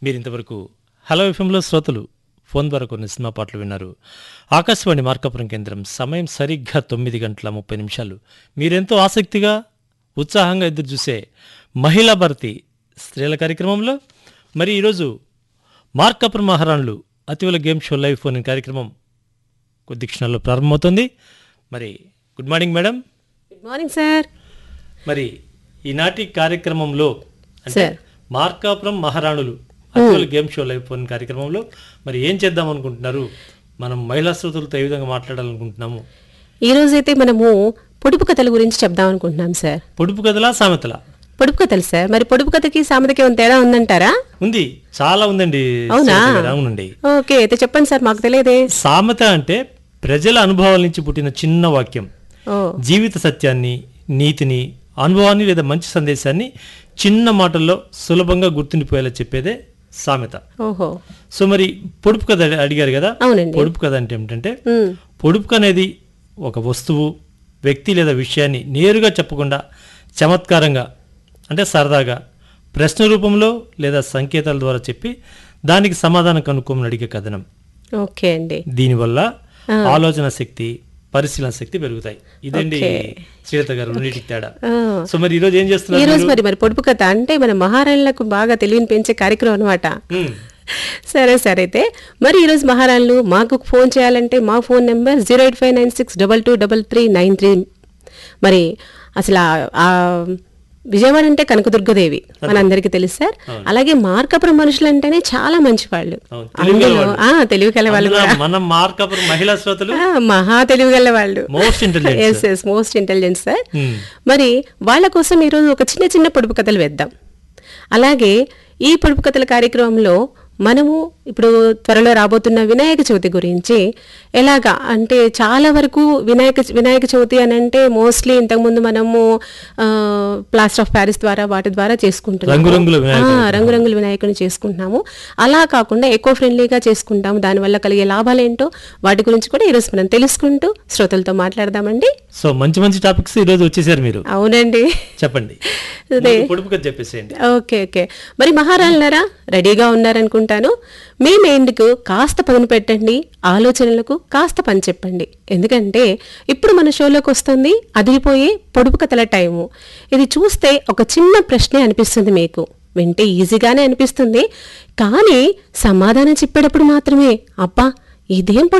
మీరు ఇంతవరకు హలో ఎఫ్ఎంలో శ్రోతలు ఫోన్ ద్వారా కొన్ని సినిమా పాటలు విన్నారు ఆకాశవాణి మార్కాపురం కేంద్రం సమయం సరిగ్గా తొమ్మిది గంటల ముప్పై నిమిషాలు మీరెంతో ఆసక్తిగా ఉత్సాహంగా ఎదురు చూసే మహిళా భారతి స్త్రీల కార్యక్రమంలో మరి ఈరోజు మార్కాపురం మహారాణులు అతివల game show live phone in కార్యక్రమం కొద్ది క్షణాల్లో ప్రారంభమవుతుంది మరి good morning madam good morning sir మరి ఈనాటి కార్యక్రమంలో అంటే సార్. మార్కాపురం మహారాణులు అతివల గేమ్ షో లైవ్ ఫోన్ కార్యక్రమంలో మరి ఏం చేద్దాం అనుకుంటున్నారు మనం మహిళా శ్రోతలతో ఏ విధంగా మాట్లాడాలనుకుంటున్నాము ఈ రోజైతే మనము పొడుపు కథల గురించి చెప్దాం అనుకుంటున్నాం సార్ పొడుపు కథలా సామెతలా పొడుపు కథలు సార్ మరి పొడుపు కథకి సామెతకి ఏమైనా తేడా ఉందంటారా ఉంది చాలా ఉందండి అవునా? శ్వేత గారు. అవునండి ఓకే అయితే చెప్పండి సార్ మాకు తెలియదే సామెత అంటే ప్రజల అనుభవాల నుంచి పుట్టిన చిన్న వాక్యం ఓ జీవిత సత్యాన్ని నీతిని అనుభవాన్ని లేదా మంచి సందేశాన్ని చిన్న మాటల్లో సులభంగా గుర్తుండిపోయేలా చెప్పేదే సామెత ఓహో సో మరి పొడుపు కథ అడి- అడిగారు కదా అవునండి పొడుపు కథ అంటే ఏమిటంటే ఉమ్, పొడుపు అనేది ఒక వస్తువు వ్యక్తి లేదా విషయాన్ని నేరుగా చెప్పకుండా చమత్కారంగా అంటే సరదాగా ప్రశ్న రూపంలో లేదా సంకేతాల ద్వారా చెప్పి దానికి సమాధానం కనుక్కోమని అడిగే కథనం ఓకే అండి దీనివల్ల ఆలోచన శక్తి పరిశీలన శక్తి పెరుగుతాయి ఇదండి శ్రీలత గారు రెండింటికి తేడా ఆ, సో మరి ఈరోజు ఏం ఈ చేస్తున్నారు రోజు మరి మరి పొడుపు కథ అంటే మన మహారాణులకు బాగా తెలివిని పెంచే కార్యక్రమం అనమాట ఉమ్, సరే సరే అయితే మరి ఈరోజు మహారాణులు మాకు ఫోన్ చేయాలంటే మా phone number zero eight five nine six double two double three nine three మరి అసలు ఆ- ఆ విజయవాడ అంటే కనకదుర్గదేవి మనందరికీ తెలుసు సార్ అలాగే మార్కాపురం మనుషులు అంటేనే చాలా మంచి వాళ్ళు అవును, తెలివి అందులో ఆ, తెలివి కల వాళ్ళు అందులో మన మార్కాపురం మహిళా శ్రోతలు ఆ, మహా తెలివి గల వాళ్ళు most intelligent yes yes most intelligent sir మరి వాళ్ళ కోసం ఈరోజు ఒక చిన్న చిన్న పొడుపు కథలు వేద్దాం అలాగే ఈ పొడుపు కథల కార్యక్రమంలో మనము ఇప్పుడు త్వరలో రాబోతున్న వినాయక చవితి గురించి ఎలాగా అంటే చాలా వరకు వినాయక వినాయక చవితి అని అంటే మోస్ట్లీ ఇంతకుముందు మనము ప్లాస్టర్ ఆఫ్ ప్యారిస్ ద్వారా వాటి ద్వారా చేసుకుంటున్నాము రంగురంగుల వినాయకుడు ఆ, రంగురంగుల వినాయకుని చేసుకుంటున్నాము అలా కాకుండా ఎకో ఫ్రెండ్లీగా చేసుకుంటాము దానివల్ల కలిగే లాభాలు ఏంటో వాటి గురించి కూడా ఈరోజు మనం తెలుసుకుంటూ శ్రోతలతో మాట్లాడదామండి సో మంచి మంచి టాపిక్స్ ఈ రోజు వచ్చేసారు మీరు అవునండి చెప్పండి అదే. ముందు పొడుపు కథ చెప్పేసేయండి ఓకే ఓకే మరి మహారాణులారా రెడీగా ఉన్నారనుకుంటాను మీ మైండ్కు కాస్త పదును పెట్టండి ఆలోచనలకు కాస్త పని చెప్పండి ఎందుకంటే ఇప్పుడు మన షోలోకి వస్తుంది అదిరిపోయే పొడుపు కథల టైము ఇది చూస్తే ఒక చిన్న ప్రశ్నే అనిపిస్తుంది మీకు వింటే ఈజీగానే అనిపిస్తుంది కానీ సమాధానం చెప్పేటప్పుడు మాత్రమే అబ్బా ఇదేం పొడుపు